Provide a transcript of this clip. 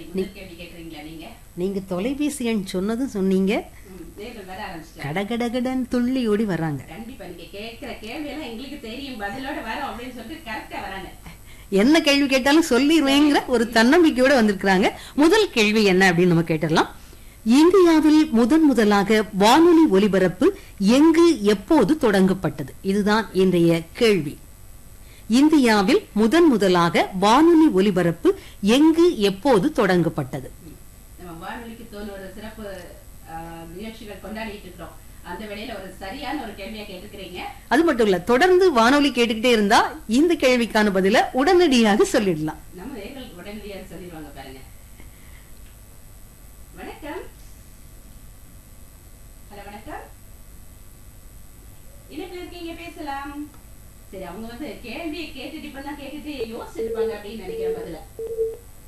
முதல் கேள்வி கேக்குறீங்களா நீங்க நீங்க தொலைபேசி எண் சொன்னதும் சொன்னீங்க ம், நேர்கள் வர ஆரம்பிச்சிட்டாங்க கடகடகடன் துள்ளி ஓடி வர்றாங்க கண்டிப்பா நீங்க கேக்குற கேள்வி எல்லாம் எங்களுக்கு தெரியும் பதிலோட வரோம் அப்படின்னு சொல்லிட்டு கரெக்டா வராங்க என்ன கேள்வி கேட்டாலும் சொல்லிடுவேங்கிற ஒரு தன்னம்பிக்கையோட வந்திருக்கிறாங்க முதல் கேள்வி என்ன அப்படின்னு நம்ம கேட்டுடலாம் இந்தியாவில் முதன் முதலாக வானொலி ஒலிபரப்பு எங்கு எப்போது தொடங்கப்பட்டது இதுதான் இன்றைய கேள்வி இந்தியாவில் முதன் முதலாக வானொலி ஒலிபரப்பு எங்கு எப்போது தொடங்கப்பட்டது நம்ம வானொலிக்கு தொண்ணூறு சிறப்பு ஆ, நிகழ்ச்சிகள் கொண்டாடிட்டு இருக்கிறோம் அந்த வேளையில ஒரு சரியான ஒரு கேள்வியா கேட்டுக்கிறீங்க அது மட்டும் இல்ல தொடர்ந்து வானொலி கேட்டுக்கிட்டே இருந்தா இந்த கேள்விக்கான பதில உடனடியாக சொல்லிடலாம் நம்ம நேர்கள் உடனடியாக சொல்லிடுவாங்க பாருங்க வணக்கம் ஹலோ வணக்கம் இணைப்பில் இருக்கீங்க பேசலாம் சரி அவங்க வந்து கேள்வியை கேட்டுட்டு இப்பதான் கேட்டுட்டு யோசிச்சிருப்பாங்க அப்படின்னு நினைக்கிறேன் பதில்